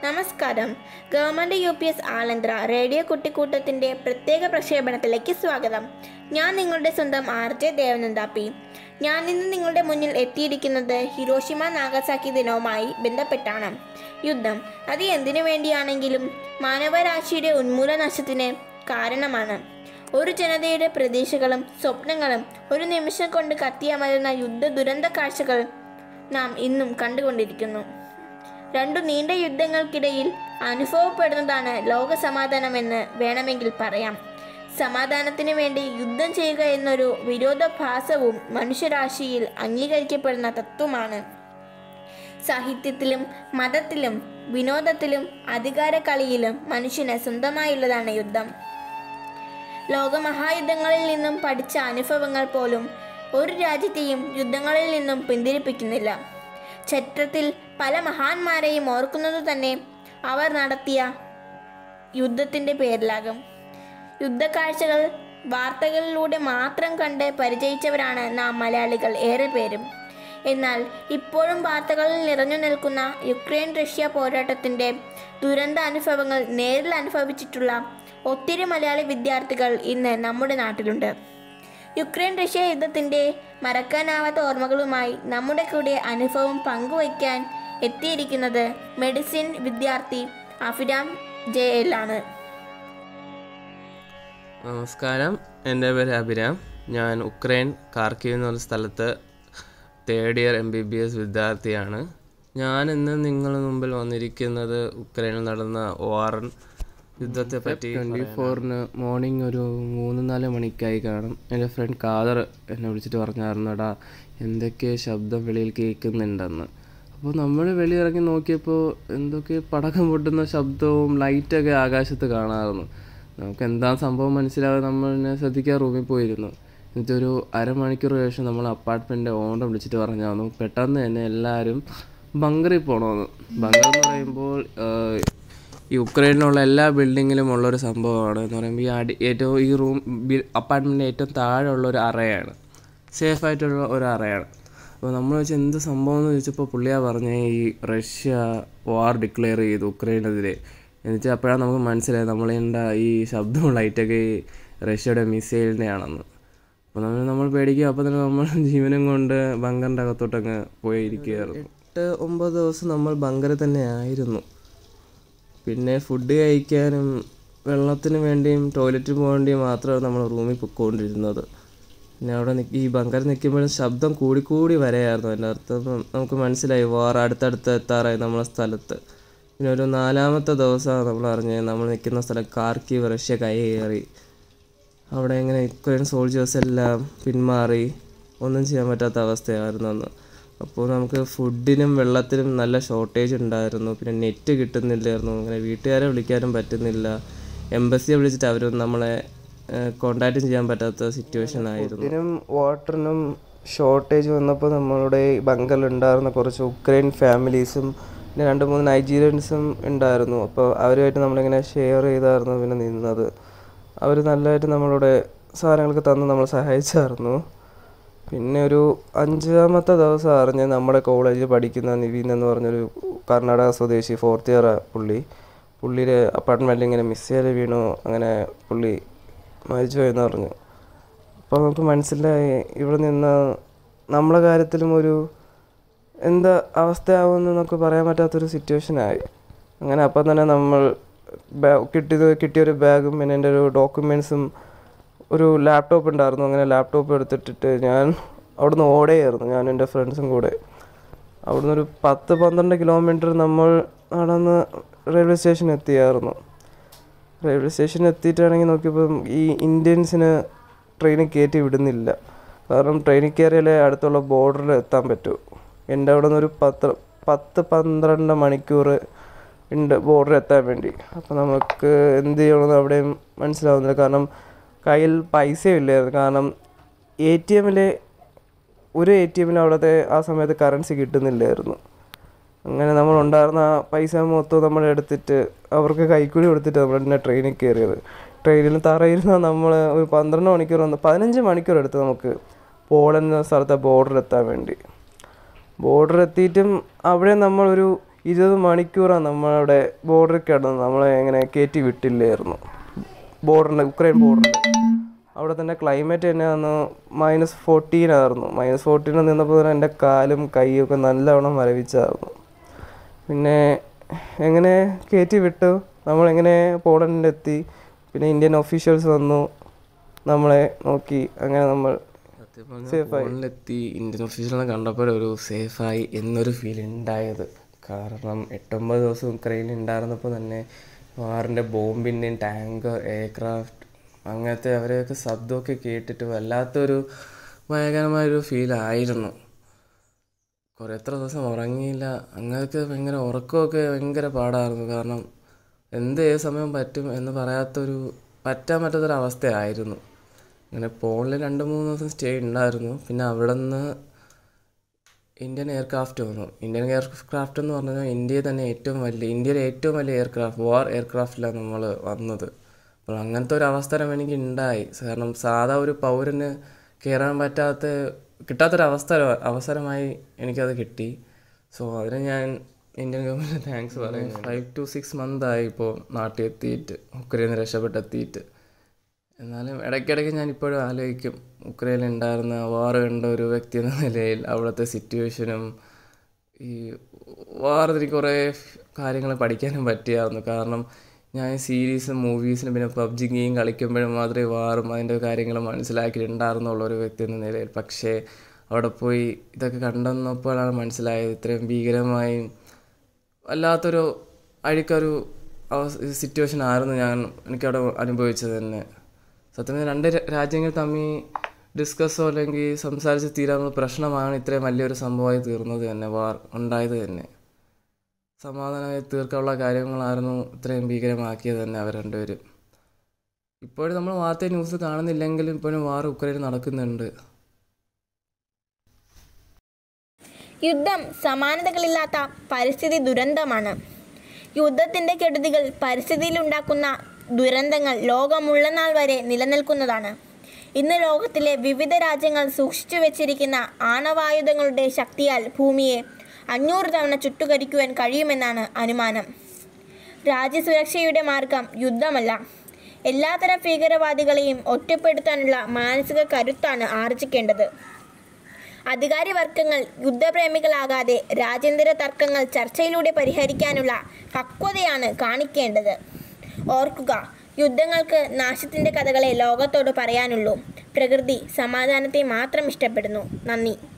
നമസ്കാരം government U P S Alanthra radio കുട്ടിക്കൂട്ടത്തിൻ്റെ പ്രത്യേക പ്രക്ഷേപണത്തിലേക്ക് സ്വാഗതം ഞാൻ നിങ്ങളുടെ സ്വന്തം ആർ ജെ ദേവനന്ദാപ്പി ഞാൻ ഇന്ന് നിങ്ങളുടെ മുന്നിൽ എത്തിയിരിക്കുന്നത് ഹിരോഷിമ നാഗസാക്കി ദിനവുമായി ബന്ധപ്പെട്ടാണ് യുദ്ധം അത് എന്തിനു വേണ്ടിയാണെങ്കിലും മാനവരാശിയുടെ ഉന്മൂലനാശത്തിന് കാരണമാണ് ഒരു ജനതയുടെ പ്രതീക്ഷകളും സ്വപ്നങ്ങളും ഒരു നിമിഷം കൊണ്ട് കത്തിയമരുന്ന യുദ്ധ ദുരന്ത കാഴ്ചകൾ നാം ഇന്നും കണ്ടുകൊണ്ടിരിക്കുന്നു രണ്ടു നീണ്ട യുദ്ധങ്ങൾക്കിടയിൽ അനുഭവപ്പെടുന്നതാണ് ലോക സമാധാനമെന്ന് വേണമെങ്കിൽ പറയാം സമാധാനത്തിന് വേണ്ടി യുദ്ധം ചെയ്യുക എന്നൊരു വിരോധാഭാസവും മനുഷ്യരാശിയിൽ അംഗീകരിക്കപ്പെടുന്ന തത്വമാണ് സാഹിത്യത്തിലും മതത്തിലും വിനോദത്തിലും അധികാരക്കളിയിലും മനുഷ്യന് സ്വന്തമായുള്ളതാണ് യുദ്ധം ലോകമഹായുദ്ധങ്ങളിൽ നിന്നും പഠിച്ച അനുഭവങ്ങൾ പോലും ഒരു രാജ്യത്തെയും യുദ്ധങ്ങളിൽ നിന്നും പിന്തിരിപ്പിക്കുന്നില്ല ചരിത്രത്തിൽ പല മഹാന്മാരെയും ഓർക്കുന്നത് തന്നെ അവർ നടത്തിയ യുദ്ധത്തിൻ്റെ പേരിലാകും യുദ്ധക്കാഴ്ചകൾ വാർത്തകളിലൂടെ മാത്രം കണ്ട് പരിചയിച്ചവരാണ് നാം മലയാളികൾ ഏറെ പേരും എന്നാൽ ഇപ്പോഴും വാർത്തകളിൽ നിറഞ്ഞു നിൽക്കുന്ന യുക്രൈൻ റഷ്യ പോരാട്ടത്തിൻ്റെ ദുരന്ത അനുഭവങ്ങൾ നേരിൽ അനുഭവിച്ചിട്ടുള്ള ഒത്തിരി മലയാളി വിദ്യാർത്ഥികൾ ഇന്ന് നമ്മുടെ നാട്ടിലുണ്ട് യുക്രൈൻ റഷ്യ യുദ്ധത്തിൻ്റെ മറക്കാനാവാത്ത ഓർമ്മകളുമായി നമ്മുടെ കൂടെ അനുഭവം പങ്കുവയ്ക്കാൻ എത്തിയിരിക്കുന്നത് മെഡിസിൻ വിദ്യാർത്ഥി അഫിരാം ജെ എൽ ആണ് നമസ്കാരം എൻ്റെ പേര് അഭിരാം ഞാൻ ഉക്രൈൻ കാർക്കീവ് എന്ന് പറഞ്ഞ സ്ഥലത്ത് third year M B B S വിദ്യാർത്ഥിയാണ് ഞാൻ ഇന്ന് നിങ്ങളുടെ മുമ്പിൽ വന്നിരിക്കുന്നത് ഉക്രൈനിൽ നടന്ന വാറൻ യുദ്ധത്തെ പറ്റി ട്വൻറ്റി ഫോറിന് മോർണിംഗ് ഒരു മൂന്ന് നാല് മണിക്കായി കാണും എൻ്റെ ഫ്രണ്ട് കാദർ എന്നെ വിളിച്ചിട്ട് പറഞ്ഞായിരുന്നു എടാ എന്തൊക്കെ ശബ്ദം വെളിയിൽ കേൾക്കുന്നുണ്ടെന്ന് അപ്പോൾ നമ്മൾ വെളിയിറങ്ങി നോക്കിയപ്പോൾ എന്തൊക്കെ പടക്കം പൊട്ടുന്ന ശബ്ദവും ലൈറ്റൊക്കെ ആകാശത്ത് കാണാമായിരുന്നു നമുക്ക് എന്താ സംഭവം മനസ്സിലാവാതെ നമ്മൾ എന്നെ ശ്രദ്ധിക്കാൻ റൂമിൽ പോയിരുന്നു എന്നിട്ടൊരു അരമണിക്കൂർ ശേഷം നമ്മൾ അപ്പാർട്ട്മെൻറ്റ് ഓണർ വിളിച്ചിട്ട് പറഞ്ഞായിരുന്നു പെട്ടെന്ന് തന്നെ എല്ലാവരും ബങ്കറിൽ പോകണമെന്ന് ബങ്കർ എന്ന് പറയുമ്പോൾ ആഹ്, ഈ ഉക്രൈനിലുള്ള എല്ലാ ബിൽഡിങ്ങിലും ഉള്ളൊരു സംഭവമാണ് എന്ന് പറയുമ്പോൾ ഈ അടി ഏറ്റവും ഈ റൂം അപ്പാർട്ട്മെൻറ്റിൻ്റെ ഏറ്റവും താഴെയുള്ള ഒരു അറയാണ് സേഫായിട്ടുള്ള ഒരു അറയാണ് അപ്പോൾ നമ്മൾ വെച്ച് എന്ത് സംഭവം എന്ന് ചോദിച്ചപ്പോൾ പുള്ളിയാ പറഞ്ഞ ഈ റഷ്യ വാർ ഡിക്ലെയർ ചെയ്തു ഉക്രൈനെതിരെ എന്നിട്ട് അപ്പോഴാണ് നമുക്ക് മനസ്സിലായത് നമ്മളേണ്ട ഈ ശബ്ദവും ലൈറ്റൊക്കെ ഈ റഷ്യയുടെ മിസൈലിൻ്റെ ആണെന്ന് അപ്പോൾ നമ്മൾ നമ്മൾ പേടിക്കുക അപ്പോൾ തന്നെ നമ്മൾ ജീവനും കൊണ്ട് ബങ്കറിൻ്റെ അകത്തോട്ടങ്ങ് പോയിരിക്കുകയായിരുന്നു എട്ട് ഒമ്പത് ദിവസം നമ്മൾ ബങ്കറിൽ തന്നെ ആയിരുന്നു പിന്നെ ഫുഡ് കഴിക്കാനും വെള്ളത്തിന് വേണ്ടിയും ടോയ്ലറ്റിന് പോകേണ്ടിയും മാത്രമാണ് നമ്മൾ റൂമിൽ പൊയ്ക്കൊണ്ടിരുന്നത് പിന്നെ അവിടെ നിൽക്കി ഈ ബങ്കറിൽ നിൽക്കുമ്പോഴും ശബ്ദം കൂടിക്കൂടി വരെയായിരുന്നു എൻ്റെ അർത്ഥം നമുക്ക് മനസ്സിലായി വാർ അടുത്തടുത്ത് എത്താറായി നമ്മളെ സ്ഥലത്ത് പിന്നെ ഒരു നാലാമത്തെ ദിവസമാണ് നമ്മൾ അറിഞ്ഞത് നമ്മൾ നിൽക്കുന്ന സ്ഥലം കാർക്കീവ് റഷ്യ കൈയേറി അവിടെ ഇങ്ങനെ യുക്രൈൻ സോൾജേഴ്സ് എല്ലാം പിന്മാറി ഒന്നും ചെയ്യാൻ പറ്റാത്ത അവസ്ഥയായിരുന്നു അന്ന് അപ്പോൾ നമുക്ക് ഫുഡിനും വെള്ളത്തിനും നല്ല ഷോർട്ടേജ് ഉണ്ടായിരുന്നു പിന്നെ നെറ്റ് കിട്ടുന്നില്ലായിരുന്നു അങ്ങനെ വീട്ടുകാരെ വിളിക്കാനും പറ്റുന്നില്ല എംബസിയെ വിളിച്ചിട്ട് അവരൊന്നും നമ്മളെ കോണ്ടാക്ട് ചെയ്യാൻ പറ്റാത്ത സിറ്റുവേഷൻ ആയിരുന്നു ഫുഡിനും വാട്ടറിനും ഷോർട്ടേജ് വന്നപ്പോൾ നമ്മളുടെ ബങ്കറിൽ ഉണ്ടായിരുന്ന കുറച്ച് ഉക്രൈൻ ഫാമിലീസും പിന്നെ രണ്ട് മൂന്ന് നൈജീരിയൻസും ഉണ്ടായിരുന്നു അപ്പോൾ അവരുമായിട്ട് നമ്മളിങ്ങനെ ഷെയർ ചെയ്തായിരുന്നു പിന്നെ നിന്നത് അവർ നല്ലതായിട്ട് നമ്മളുടെ സാധനങ്ങളൊക്കെ തന്ന് നമ്മളെ സഹായിച്ചായിരുന്നു പിന്നെ ഒരു അഞ്ചാമത്തെ ദിവസം അറിഞ്ഞ് നമ്മുടെ കോളേജിൽ പഠിക്കുന്ന നിവിൻ എന്ന് പറഞ്ഞൊരു കർണാടക സ്വദേശി ഫോർത്ത് ഇയർ പുള്ളി പുള്ളിയുടെ അപ്പാർട്ട്മെൻറ്റിൽ ഇങ്ങനെ മിസ്സേൽ വീണു അങ്ങനെ പുള്ളി മരിച്ചു എന്ന് പറഞ്ഞു അപ്പോൾ നമുക്ക് മനസ്സിലായി ഇവിടെ നിന്ന് നമ്മളെ കാര്യത്തിലും ഒരു എന്താ അവസ്ഥയാവുമെന്ന് നമുക്ക് പറയാൻ പറ്റാത്തൊരു സിറ്റുവേഷനായി അങ്ങനെ അപ്പം തന്നെ നമ്മൾ ബാ- കിട്ടിയത് കിട്ടിയൊരു ബാഗും പിന്നെ എൻ്റെ ഒരു ഡോക്യുമെൻസും ഒരു ലാപ്ടോപ്പ് ഉണ്ടായിരുന്നു അങ്ങനെ ലാപ്ടോപ്പ് എടുത്തിട്ടിട്ട് ഞാൻ അവിടുന്ന് ഓടുകയായിരുന്നു ഞാൻ എൻ്റെ ഫ്രണ്ട്സും കൂടെ അവിടുന്ന് ഒരു പത്ത് പന്ത്രണ്ട് കിലോമീറ്റർ നമ്മൾ നടന്ന് റെയിൽവേ സ്റ്റേഷൻ എത്തിയായിരുന്നു റെയിൽവേ സ്റ്റേഷനിൽ എത്തിയിട്ടാണെങ്കിൽ നോക്കിയപ്പം ഈ ഇന്ത്യൻസിന് ട്രെയിനിൽ കയറ്റി വിടുന്നില്ല കാരണം ട്രെയിനിൽ കയറിയാലേ അടുത്തുള്ള ബോർഡറിൽ എത്താൻ പറ്റൂ എൻ്റെ അവിടെ നിന്ന് ഒരു പത്ത് പത്ത് പന്ത്രണ്ട് മണിക്കൂർ ഉണ്ട് ബോർഡറിൽ എത്താൻ വേണ്ടി അപ്പോൾ നമുക്ക് എന്ത് ചെയ്യണമെന്ന് അവിടെയും മനസ്സിലാവുന്നില്ല കാരണം കയ്യിൽ പൈസയും ഇല്ലായിരുന്നു കാരണം എ ടി എമ്മിൽ ഒരു എ ടി എമ്മിൽ അവിടുത്തെ ആ സമയത്ത് കറൻസി കിട്ടുന്നില്ലായിരുന്നു അങ്ങനെ നമ്മൾ ഉണ്ടായിരുന്ന ആ പൈസ മൊത്തം നമ്മൾ എടുത്തിട്ട് അവർക്ക് കൈക്കൂലി കൊടുത്തിട്ട് നമ്മൾ തന്നെ ട്രെയിനിൽ കയറിയത് ട്രെയിനിൽ തറയിരുന്ന നമ്മൾ ഒരു പന്ത്രണ്ട് മണിക്കൂർ വന്ന് പതിനഞ്ച് മണിക്കൂർ എടുത്ത് നമുക്ക് പോളണ്ട് എന്ന സ്ഥലത്തെ ബോർഡറിൽ എത്താൻ വേണ്ടി ബോർഡർ എത്തിയിട്ടും അവിടെ നമ്മളൊരു ഇരുപത് മണിക്കൂറാണ് നമ്മളുടെ ബോർഡറിൽ കിടന്ന് നമ്മളെ ഇങ്ങനെ കയറ്റി വിട്ടില്ലായിരുന്നു ബോർഡറിൽ ഉക്രൈൻ ബോർഡറിൽ അവിടെ തന്നെ ക്ലൈമറ്റ് തന്നെ അന്ന് മൈനസ് ഫോർട്ടീൻ ആയിരുന്നു മൈനസ് ഫോർട്ടീനിൽ നിന്നപ്പോൾ തന്നെ എൻ്റെ കാലും കൈയും ഒക്കെ നല്ലവണ്ണം മരവിച്ചായിരുന്നു പിന്നെ എങ്ങനെ കയറ്റി വിട്ടു നമ്മളെങ്ങനെ പോളണ്ടിലെത്തി പിന്നെ ഇന്ത്യൻ ഒഫീഷ്യൽസ് വന്നു നമ്മളെ നോക്കി അങ്ങനെ നമ്മൾ സത്യം പറഞ്ഞാൽ ഫോണിലെത്തി ഇന്ത്യൻ ഒഫീഷ്യലിനെ കണ്ടപ്പോഴൊരു സേഫായി എന്നൊരു ഫീൽ ഉണ്ടായത് കാരണം എട്ടൊമ്പത് ദിവസം ഉക്രൈനിൽ ഉണ്ടായിരുന്നപ്പോൾ തന്നെ വാറിൻ്റെ ബോംബിൻ്റെയും ടാങ്കർ എയർക്രാഫ്റ്റ് അങ്ങനത്തെ അവരെയൊക്കെ ശബ്ദമൊക്കെ കേട്ടിട്ട് വല്ലാത്തൊരു ഭയങ്കരമായൊരു ഫീലായിരുന്നു കുറേ എത്ര ദിവസം ഉറങ്ങിയില്ല അങ്ങനെയൊക്കെ ഭയങ്കര ഉറക്കമൊക്കെ ഭയങ്കര പാടായിരുന്നു കാരണം എന്ത് ഏത് സമയം പറ്റും എന്ന് പറയാത്തൊരു പറ്റാൻ പറ്റാത്തൊരവസ്ഥയായിരുന്നു അങ്ങനെ പോളിൽ രണ്ട് മൂന്ന് ദിവസം സ്റ്റേ ഉണ്ടായിരുന്നു പിന്നെ അവിടെ നിന്ന് ഇന്ത്യൻ എയർക്രാഫ്റ്റ് വന്നു ഇന്ത്യൻ എയർക്രാഫ്റ്റ് എന്ന് പറഞ്ഞു കഴിഞ്ഞാൽ ഇന്ത്യയിൽ തന്നെ ഏറ്റവും വലിയ ഇന്ത്യയിലെ ഏറ്റവും വലിയ എയർക്രാഫ്റ്റ് വാർ എയർക്രാഫ്റ്റിലാണ് നമ്മൾ വന്നത് അപ്പോൾ അങ്ങനത്തെ ഒരു അവസരം എനിക്ക് ഉണ്ടായി കാരണം സാധാ ഒരു പൗരന് കയറാൻ പറ്റാത്ത കിട്ടാത്തൊരു അവസരം അവസരമായി എനിക്കത് കിട്ടി സോ അതിന് ഞാൻ ഇന്ത്യൻ ഗവൺമെൻറ് താങ്ക്സ് പറയുന്നു ഫൈവ് ടു സിക്സ് മന്ത് ആയി ഇപ്പോൾ നാട്ടിൽ എത്തിയിട്ട് ഉക്രൈനിൽ നിന്ന് രക്ഷപ്പെട്ടെത്തിയിട്ട് എന്നാലും ഇടയ്ക്കിടയ്ക്ക് ഞാൻ ഇപ്പോഴും ആലോചിക്കും ഉക്രൈനിൽ ഉണ്ടായിരുന്ന വാർ കണ്ട ഒരു വ്യക്തി എന്ന നിലയിൽ അവിടുത്തെ സിറ്റുവേഷനും ഈ വാർ എനിക്ക് കുറേ കാര്യങ്ങൾ പഠിക്കാനും പറ്റിയായിരുന്നു കാരണം ഞാൻ സീരീസും മൂവീസിനും പിന്നെ പബ്ജി ഗെയിം കളിക്കുമ്പോഴും മാത്രമേ വാറും അതിൻ്റെ കാര്യങ്ങൾ മനസ്സിലാക്കിയിട്ടുണ്ടായിരുന്നുള്ളൂ ഒരു വ്യക്തി എന്ന നിലയിൽ പക്ഷേ അവിടെ പോയി ഇതൊക്കെ കണ്ടെന്നപ്പോഴാണ് മനസ്സിലായത് ഇത്രയും ഭീകരമായും വല്ലാത്തൊരു അഴുക്കൊരു സിറ്റുവേഷൻ ആയിരുന്നു ഞാൻ എനിക്കവിടെ അനുഭവിച്ചത് തന്നെ സത്യം പറഞ്ഞാൽ രണ്ട് രാ- രാജ്യങ്ങൾ തമ്മിൽ ഡിസ്കസോ അല്ലെങ്കിൽ സംസാരിച്ച് തീരാവുന്ന പ്രശ്നമാണ് ഇത്രയും വലിയൊരു സംഭവമായി തീർന്നത് തന്നെ വാർ ഉണ്ടായത് തന്നെ സമാധാനമായി തീർക്കാനുള്ള കാര്യങ്ങളായിരുന്നു ഇത്രയും ഭീകരമാക്കിയത് തന്നെ അവർ രണ്ടുപേരും ഇപ്പോഴും നമ്മൾ വാർത്ത ന്യൂസ് കാണുന്നില്ലെങ്കിലും ഇപ്പോഴും വാർ ഉക്രൈനിൽ നടക്കുന്നുണ്ട് യുദ്ധം സമാനതകളില്ലാത്ത പരിസ്ഥിതി ദുരന്തമാണ് യുദ്ധത്തിൻ്റെ കെടുതികൾ പരിസ്ഥിതിയിലുണ്ടാക്കുന്ന ദുരന്തങ്ങൾ ലോകമുള്ള നാൾ വരെ നിലനിൽക്കുന്നതാണ് ഇന്ന് ലോകത്തിലെ വിവിധ രാജ്യങ്ങൾ സൂക്ഷിച്ചു വെച്ചിരിക്കുന്ന ആണവായുധങ്ങളുടെ ശക്തിയാൽ ഭൂമിയെ അഞ്ഞൂറ് തവണ ചുട്ടുകരിക്കുവാൻ കഴിയുമെന്നാണ് അനുമാനം രാജ്യസുരക്ഷയുടെ മാർഗം യുദ്ധമല്ല എല്ലാത്തരം ഭീകരവാദികളെയും ഒറ്റപ്പെടുത്താനുള്ള മാനസിക കരുത്താണ് ആർജിക്കേണ്ടത് അധികാരി വർഗങ്ങൾ യുദ്ധപ്രേമികളാകാതെ രാജ്യാന്തര തർക്കങ്ങൾ ചർച്ചയിലൂടെ പരിഹരിക്കാനുള്ള പക്വതയാണ് കാണിക്കേണ്ടത് ഓർക്കുക യുദ്ധങ്ങൾക്ക് നാശത്തിൻ്റെ കഥകളെ ലോകത്തോട് പറയാനുള്ളൂ പ്രകൃതി സമാധാനത്തെ മാത്രം ഇഷ്ടപ്പെടുന്നു നന്ദി